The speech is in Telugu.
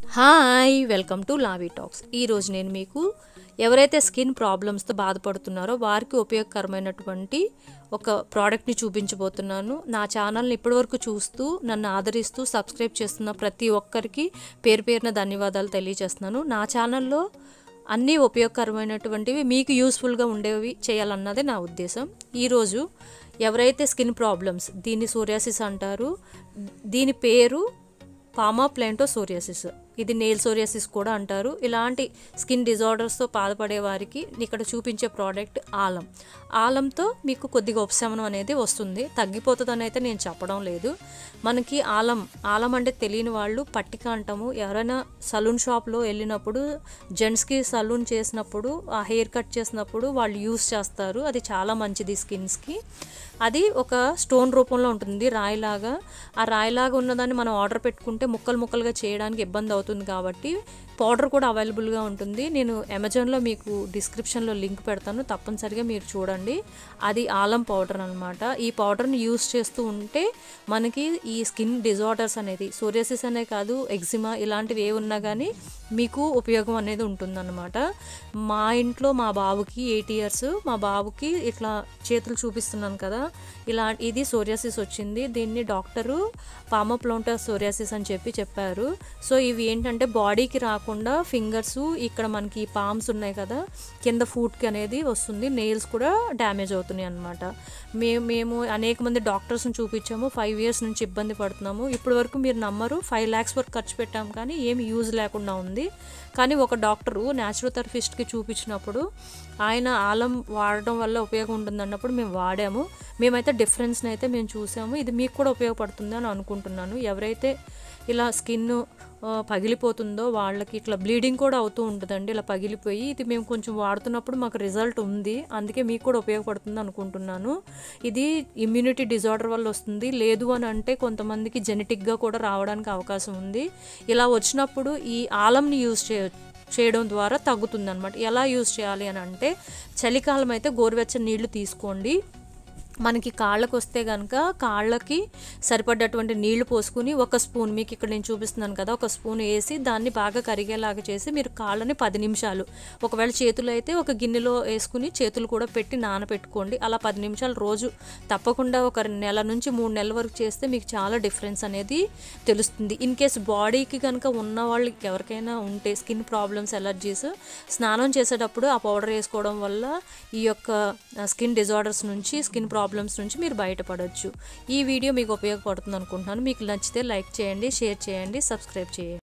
hi welcome to Lavi talks ఈరోజు నేను మీకు ఎవరైతే స్కిన్ ప్రాబ్లమ్స్తో బాధపడుతున్నారో వారికి ఉపయోగకరమైనటువంటి ఒక ప్రోడక్ట్ని చూపించబోతున్నాను నా ఛానల్ని ఇప్పటివరకు చూస్తూ నన్ను ఆదరిస్తూ సబ్స్క్రైబ్ చేస్తున్న ప్రతి ఒక్కరికి పేరు పేరున ధన్యవాదాలు తెలియజేస్తున్నాను నా ఛానల్లో అన్నీ ఉపయోగకరమైనటువంటివి మీకు యూస్ఫుల్గా ఉండేవి చేయాలన్నదే నా ఉద్దేశం ఈరోజు ఎవరైతే స్కిన్ ప్రాబ్లమ్స్ దీన్ని సోరియాసిస్ అంటారు దీని పేరు పామా ప్లాంటో సోరియాసిస్ ఇది నెయిల్ సోరియాసిస్ కూడా అంటారు ఇలాంటి స్కిన్ డిజార్డర్స్తో బాధపడే వారికి ఇక్కడ చూపించే ప్రోడక్ట్ ఆలం ఆలంతో మీకు కొద్దిగా ఉపశమనం అనేది వస్తుంది తగ్గిపోతుందని అయితే నేను చెప్పడం లేదు మనకి ఆలం ఆలం అంటే తెలియని వాళ్ళు పట్టిక అంటాము ఎవరైనా సలూన్ షాప్లో వెళ్ళినప్పుడు జెంట్స్కి సలూన్ చేసినప్పుడు ఆ హెయిర్ కట్ చేసినప్పుడు వాళ్ళు యూస్ చేస్తారు అది చాలా మంచిది స్కిన్స్కి అది ఒక స్టోన్ రూపంలో ఉంటుంది రాయిలాగా ఆ రాయిలాగా ఉన్నదాన్ని మనం ఆర్డర్ పెట్టుకుంటే ముక్కలు ముక్కలుగా చేయడానికి ఇబ్బంది అవుతుంది కాబట్టి పౌడర్ కూడా అవైలబుల్గా ఉంటుంది నేను అమెజాన్లో మీకు డిస్క్రిప్షన్లో లింక్ పెడతాను తప్పనిసరిగా మీరు చూడండి అది ఆలం పౌడర్ అనమాట ఈ పౌడర్ని యూస్ చేస్తూ ఉంటే మనకి ఈ స్కిన్ డిజార్డర్స్ అనేది సోరియాసిస్ అనే కాదు ఎగ్జిమా ఇలాంటివి ఏ ఉన్నా కానీ మీకు ఉపయోగం అనేది ఉంటుందన్నమాట మా ఇంట్లో మా బాబుకి ఎయిట్ ఇయర్స్ మా బాబుకి ఇట్లా చేతులు చూపిస్తున్నాను కదా ఇలా ఇది సోరియాసిస్ వచ్చింది దీన్ని డాక్టరు పామప్లోంటా సోరియాసిస్ అని చెప్పి చెప్పారు సో ఇవి ఏంటంటే బాడీకి రాకుండా ఫింగర్స్ ఇక్కడ మనకి పామ్స్ ఉన్నాయి కదా కింద ఫూట్కి అనేది వస్తుంది నెయిల్స్ కూడా డ్యామేజ్ అవుతున్నాయి అనమాట మేము మేము అనేక మంది డాక్టర్స్ని చూపించాము ఫైవ్ ఇయర్స్ నుంచి ఇబ్బంది పడుతున్నాము ఇప్పటి వరకు మీరు నమ్మరు ఫైవ్ ల్యాక్స్ వరకు ఖర్చు పెట్టాం కానీ ఏమి యూజ్ లేకుండా ఉంది కానీ ఒక డాక్టరు న్యాచురోథెరపిస్ట్కి చూపించినప్పుడు ఆయన ఆలం వాడడం వల్ల ఉపయోగం ఉంటుంది అన్నప్పుడు మేము వాడాము మేమైతే డిఫరెన్స్ని అయితే మేము చూసాము ఇది మీకు కూడా ఉపయోగపడుతుంది అని అనుకుంటున్నాను ఎవరైతే ఇలా స్కిన్ పగిలిపోతుందో వాళ్ళకి ఇట్లా బ్లీడింగ్ కూడా అవుతూ ఉంటుందండి ఇలా పగిలిపోయి ఇది మేము కొంచెం వాడుతున్నప్పుడు మాకు రిజల్ట్ ఉంది అందుకే మీకు కూడా ఉపయోగపడుతుంది అనుకుంటున్నాను ఇది ఇమ్యూనిటీ డిజార్డర్ వల్ల వస్తుంది లేదు అని అంటే కొంతమందికి జెనెటిక్గా కూడా రావడానికి అవకాశం ఉంది ఇలా వచ్చినప్పుడు ఈ ఆలంని యూజ్ చేయొచ్చు చేయడం ద్వారా తగ్గుతుంది అనమాట ఎలా యూజ్ చేయాలి అని అంటే చలికాలం అయితే గోరువెచ్చని నీళ్లు తీసుకోండి మనకి కాళ్ళకు వస్తే కనుక కాళ్ళకి సరిపడ్డటువంటి నీళ్లు పోసుకుని ఒక స్పూన్ మీకు ఇక్కడ నేను చూపిస్తున్నాను కదా ఒక స్పూన్ వేసి దాన్ని బాగా కరిగేలాగా చేసి మీరు కాళ్ళని పది నిమిషాలు ఒకవేళ చేతులు అయితే ఒక గిన్నెలో వేసుకుని చేతులు కూడా పెట్టి నానబెట్టుకోండి అలా పది నిమిషాలు రోజు తప్పకుండా ఒక నెల నుంచి మూడు నెలల వరకు చేస్తే మీకు చాలా డిఫరెన్స్ అనేది తెలుస్తుంది ఇన్ కేస్ బాడీకి కనుక ఉన్న వాళ్ళకి ఎవరికైనా ఉంటే స్కిన్ ప్రాబ్లమ్స్ ఎలర్జీస్ స్నానం చేసేటప్పుడు ఆ పౌడర్ వేసుకోవడం వల్ల ఈ యొక్క స్కిన్ డిజార్డర్స్ నుంచి స్కిన్ ప్రాబ్లమ్స్ నుంచి మీరు బయటపడవచ్చు ఈ వీడియో మీకు ఉపయోగపడుతుంది అనుకుంటున్నాను మీకు నచ్చితే లైక్ చేయండి షేర్ చేయండి సబ్స్క్రైబ్ చేయండి